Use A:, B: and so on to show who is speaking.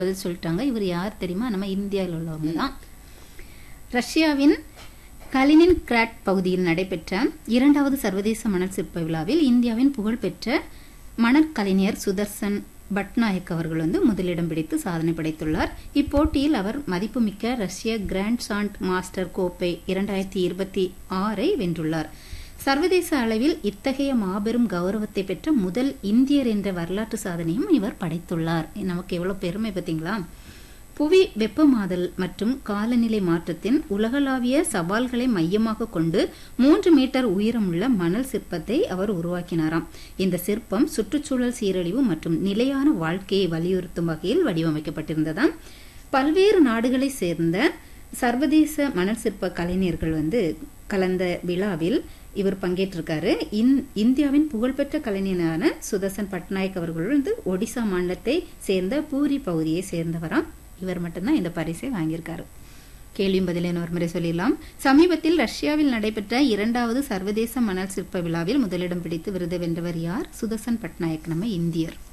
A: பதில் சொல்லிட்டாங்க இவர் யார் தெரியுமா நம்ம இந்தியாவில் உள்ளவங்க தான் ரஷ்யாவின் கலினின் கிராட் பகுதியில் நடைபெற்ற இரண்டாவது சர்வதேச மணல் சிற்ப விழாவில் இந்தியாவின் புகழ்பெற்ற மணல் கலைஞர் சுதர்சன் பட்நாயக் அவர்கள் வந்து முதலிடம் பிடித்து சாதனை படைத்துள்ளார் இப்போட்டியில் அவர் மதிப்புமிக்க ரஷ்ய கிராண்ட் சாண்ட் மாஸ்டர் கோப்பை இரண்டாயிரத்தி இருபத்தி ஆறை வென்றுள்ளார் சர்வதேச அளவில் இத்தகைய மாபெரும் கௌரவத்தை பெற்ற முதல் இந்தியர் என்ற வரலாற்று சாதனையும் இவர் படைத்துள்ளார் நமக்கு எவ்வளவு பெருமை பார்த்தீங்களா புவி வெப்பமாதல் மற்றும் காலநிலை மாற்றத்தின் உலகளாவிய சவால்களை மையமாக கொண்டு மூன்று மீட்டர் உயரமுள்ள மணல் சிற்பத்தை அவர் உருவாக்கினாராம் இந்த சிற்பம் சுற்றுச்சூழல் சீரழிவு மற்றும் நிலையான வாழ்க்கையை வலியுறுத்தும் வகையில் வடிவமைக்கப்பட்டிருந்ததாம் பல்வேறு நாடுகளை சேர்ந்த சர்வதேச மணல் சிற்ப கலைஞர்கள் வந்து கலந்த விழாவில் இவர் பங்கேற்றிருக்காரு இந்தியாவின் புகழ்பெற்ற கலைஞரான சுதர்சன் பட்நாயக் அவர்கள் வந்து ஒடிசா மாநிலத்தை சேர்ந்த பூரி பகுதியை சேர்ந்தவராம் இவர் மட்டும்தான் இந்த பரிசை வாங்கியிருக்காரு கேள்வியும் பதிலேன்னு ஒரு முறை சொல்லிடலாம் சமீபத்தில் ரஷ்யாவில் நடைபெற்ற இரண்டாவது சர்வதேச மணல் சிற்ப விழாவில் முதலிடம் பிடித்து விருது வென்றவர் யார் சுதர்சன் பட்நாயக் நம்ம இந்தியர்